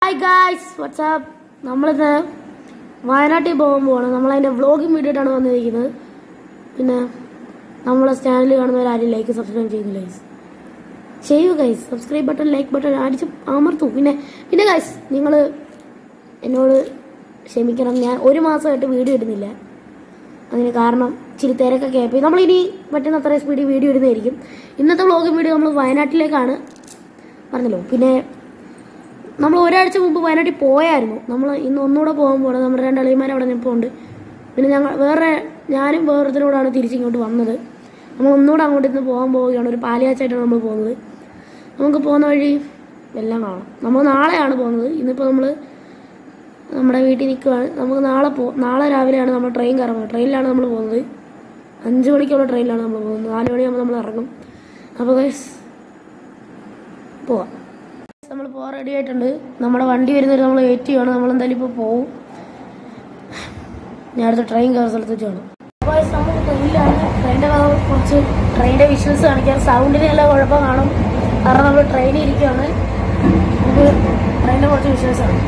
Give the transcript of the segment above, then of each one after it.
Hi guys WhatsApp നമ്മളിന്ന് വയനാട്ടിൽ പോകാൻ പോവാണ് നമ്മളതിൻ്റെ വ്ളോഗിങ് വീഡിയോ ആയിട്ടാണ് വന്നിരിക്കുന്നത് പിന്നെ നമ്മളെ ചാനൽ കാണുന്നവരാരും ലൈക്ക് സബ്സ്ക്രൈബ് ചെയ്യുന്നു ഗൈസ് ചെയ്യൂ guys subscribe button like button അടിച്ച് അമർത്തു പിന്നെ പിന്നെ ഗൈസ് നിങ്ങൾ എന്നോട് ക്ഷമിക്കണം ഞാൻ ഒരു മാസമായിട്ട് വീഡിയോ ഇടുന്നില്ല അതിന് കാരണം ഇച്ചിരി തിരക്കൊക്കെ ആയപ്പോൾ നമ്മളിനി പറ്റുന്ന അത്ര സ്പീഡിൽ വീഡിയോ ഇടുന്നതായിരിക്കും ഇന്നത്തെ വ്ളോഗിങ് വീഡിയോ നമ്മൾ വയനാട്ടിലേക്കാണ് പറഞ്ഞല്ലോ പിന്നെ നമ്മൾ ഒരാഴ്ച മുമ്പ് വയനാട്ടിൽ പോയായിരുന്നു നമ്മൾ ഇന്ന് ഒന്നുകൂടെ പോകാൻ പോകണം നമ്മുടെ രണ്ട് അളിയന്മാർ അവിടെ നിൽപ്പുണ്ട് പിന്നെ ഞങ്ങൾ വേറെ ഞാനും വേറൊരുത്തരോടാണ് തിരിച്ചിങ്ങോട്ട് വന്നത് നമ്മൾ ഒന്നുകൂടെ അങ്ങോട്ട് ഇന്ന് പോകാൻ പോവുകയാണ് ഒരു പാലിയാച്ചായിട്ടാണ് നമ്മൾ പോകുന്നത് നമുക്ക് പോകുന്ന വഴി എല്ലാം കാണാം നമ്മൾ നാളെയാണ് പോകുന്നത് ഇന്നിപ്പോൾ നമ്മൾ നമ്മുടെ വീട്ടിൽ നിൽക്കുകയാണ് നമുക്ക് നാളെ പോ നാളെ രാവിലെയാണ് നമ്മൾ ട്രെയിൻ കയറുന്നത് ട്രെയിനിലാണ് നമ്മൾ പോകുന്നത് അഞ്ച് മണിക്കുള്ള ട്രെയിനിലാണ് നമ്മൾ പോകുന്നത് നാല് മണിയാകുമ്പോൾ നമ്മൾ ഇറങ്ങും അപ്പോൾ guys, പോവാം നമ്മൾ പോകാൻ റെഡി ആയിട്ടുണ്ട് നമ്മുടെ വണ്ടി വരുന്നവർ നമ്മൾ വെയിറ്റ് ചെയ്യണം നമ്മൾ എന്തായാലും ഇപ്പോൾ പോവും ഞാൻ അടുത്ത ട്രെയിൻ കയറുന്ന സ്ഥലത്ത് വെച്ച് കാണാം നമ്മൾ ട്രെയിനിലാണ് ട്രെയിനിൻ്റെ കുറച്ച് ട്രെയിനിൻ്റെ വിഷ്വൽസ് കാണിക്കാം സൗണ്ടിന് എല്ലാം കുഴപ്പം കാണും കാരണം നമ്മൾ ട്രെയിനിൽ ഇരിക്കുകയാണ് നമുക്ക് ട്രെയിനിൻ്റെ കുറച്ച് വിഷ്വൽസ് ആണ്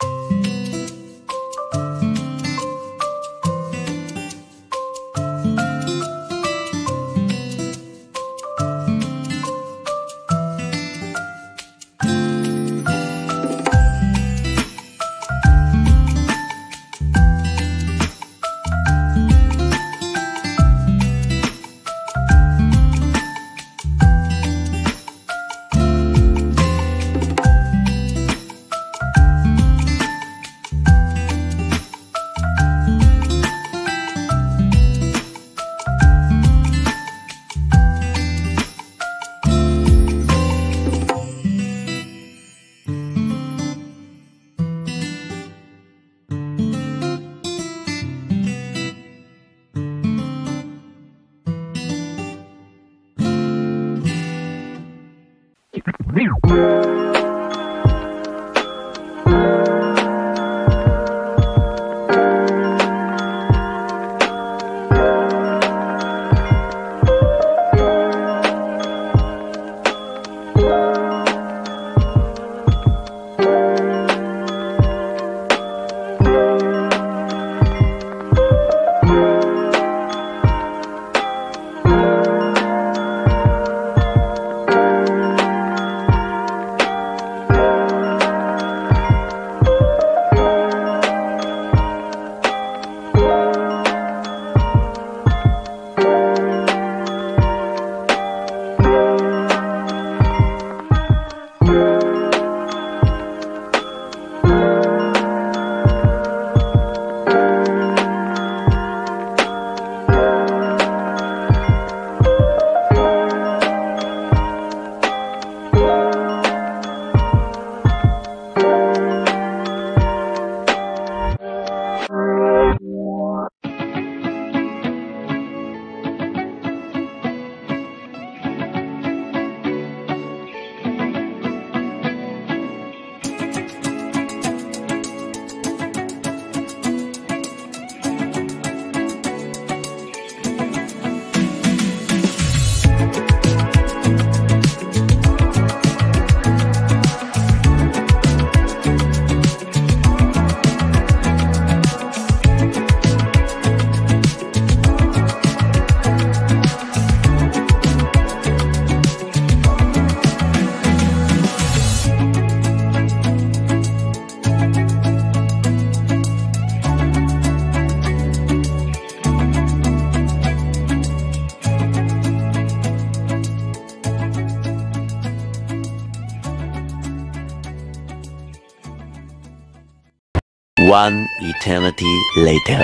One eternity later.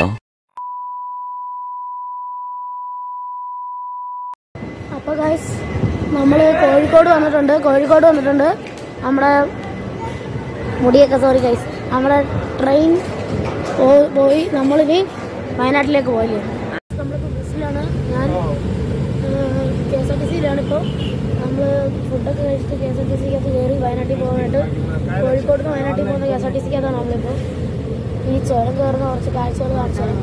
അപ്പോൾ ഗൈസ് നമ്മൾ കോഴിക്കോട് വന്നിട്ടുണ്ട് കോഴിക്കോട് വന്നിട്ടുണ്ട് നമ്മുടെ മുടിയൊക്കെ സോറി ഗൈസ് നമ്മുടെ ട്രെയിൻ പോയി നമ്മളിനി വയനാട്ടിലേക്ക് പോയില്ലേ നമ്മളിപ്പോൾ ബസ്സിലാണ് ഞാൻ കെ എസ് ആർ ടി സിയിലാണ് ഇപ്പോൾ നമ്മൾ ഫുഡൊക്കെ കഴിച്ചിട്ട് കെ എസ് ആർ ടി സിക്കകത്ത് കയറി വയനാട്ടിൽ പോകാനായിട്ട് കോഴിക്കോട് നിന്ന് വയനാട്ടിൽ പോകുന്ന കെ എസ് ആർ ടി സിക്കകത്താണ് നമ്മളിപ്പോൾ ഈ ചുരം കയറുന്ന കുറച്ച് കാഴ്ചകൾ കാണിച്ചാൽ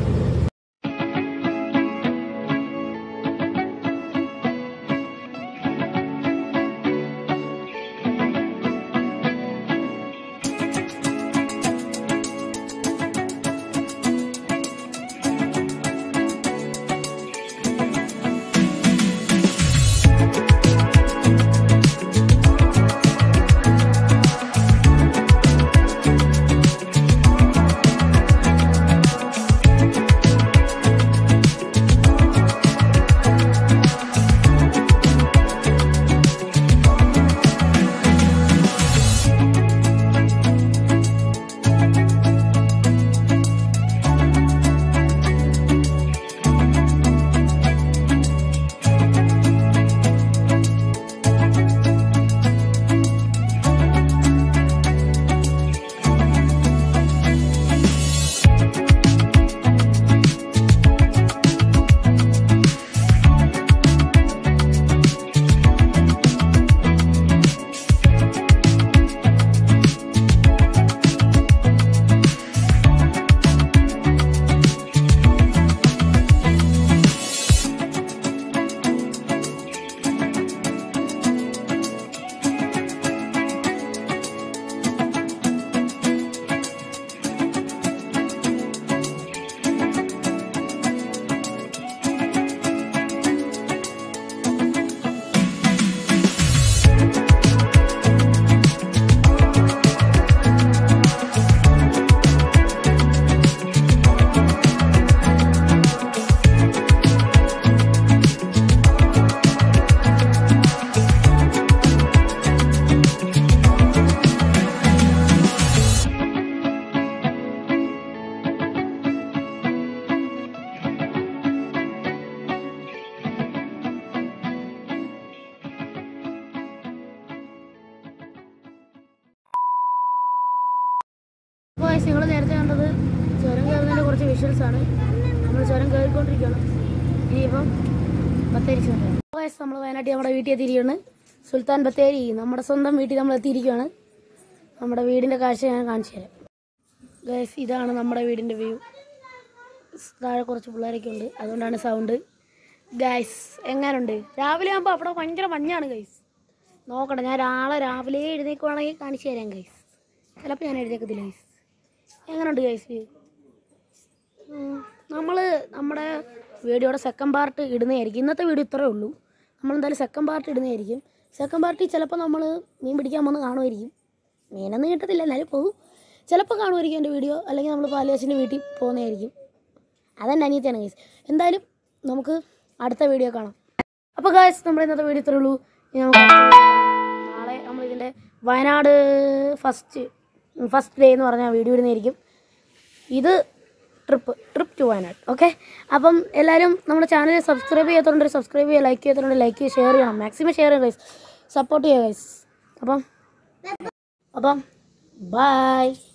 ഗൈസ് നിങ്ങൾ നേരത്തെ കണ്ടത് ചുരം കയറുന്നതിൻ്റെ കുറച്ച് വിഷ്വൽസ് ആണ് നമ്മൾ ചുരം കയറിക്കൊണ്ടിരിക്കുകയാണ് ഇനിയിപ്പം ബത്തേരി ചുരം ഗൈസ് നമ്മൾ വയനാട്ടിൽ നമ്മുടെ വീട്ടിൽ എത്തിയിരിക്കുകയാണ് സുൽത്താൻ ബത്തേരി നമ്മുടെ സ്വന്തം വീട്ടിൽ നമ്മൾ എത്തിയിരിക്കുകയാണ് നമ്മുടെ വീടിൻ്റെ കാഴ്ച ഞാൻ കാണിച്ചു തരാം ഗൈസ് ഇതാണ് നമ്മുടെ വീടിൻ്റെ വ്യൂ താഴെ കുറച്ച് പിള്ളേരൊക്കെ ഉണ്ട് അതുകൊണ്ടാണ് സൗണ്ട് ഗൈസ് എങ്ങനെയുണ്ട് രാവിലെ ആകുമ്പോൾ അവിടെ ഭയങ്കര മഞ്ഞാണ് ഗൈസ് നോക്കട്ടെ ഞാൻ രാളെ രാവിലെ എഴുന്നേക്കുവാണെങ്കിൽ കാണിച്ചു തരാം ഗൈസ് ചിലപ്പോൾ ഞാൻ എഴുന്നേക്കത്തില്ല ഗൈസ് എങ്ങനെയുണ്ട് ഗൈസ് വ്യൂ നമ്മൾ നമ്മുടെ വീഡിയോയുടെ സെക്കൻഡ് പാർട്ട് ഇടുന്നതായിരിക്കും ഇന്നത്തെ വീഡിയോ ഇത്രേ ഉള്ളൂ നമ്മളെന്തായാലും സെക്കൻഡ് പാർട്ട് ഇടുന്നതായിരിക്കും സെക്കൻഡ് പാർട്ടിൽ ചിലപ്പോൾ നമ്മൾ മീൻ പിടിക്കാൻ വന്ന് കാണുമായിരിക്കും മീനൊന്നും കിട്ടത്തില്ല എന്നാലും പോകും ചിലപ്പോൾ കാണുമായിരിക്കും എൻ്റെ വീഡിയോ അല്ലെങ്കിൽ നമ്മൾ പാലിയാച്ചിൻ്റെ വീട്ടിൽ പോകുന്നതായിരിക്കും അതെൻ്റെ അനിയത്തിയാണ് ഗൈസ് എന്തായാലും നമുക്ക് അടുത്ത വീഡിയോ കാണാം അപ്പോൾ ഗൈസ് നമ്മുടെ ഇന്നത്തെ വീഡിയോ ഇത്രേ ഉള്ളൂ ഇനി നമുക്ക് അടുത്ത video കാണാം. നാളെ നമ്മൾ ഇതിൻ്റെ വയനാട് ഫസ്റ്റ് ഫസ്റ്റ് ഡേ എന്ന് പറഞ്ഞ വീഡിയോ ഇടുന്നതായിരിക്കും ഇത് trip trip to Wayanad okay അപ്പം എല്ലാവരും നമ്മുടെ ചാനൽ സബ്സ്ക്രൈബ് ചെയ്യാത്തതുകൊണ്ട് സബ്സ്ക്രൈബ് ചെയ്യുക ലൈക്ക് ചെയ്യാത്തതുകൊണ്ട് ലൈക്ക് ചെയ്യുക ഷെയർ ചെയ്യണം മാക്സിമം ഷെയർ ചെയ്യുക ഗൈസ് സപ്പോർട്ട് ചെയ്യുക ഗൈസ് അപ്പം അപ്പം ബൈ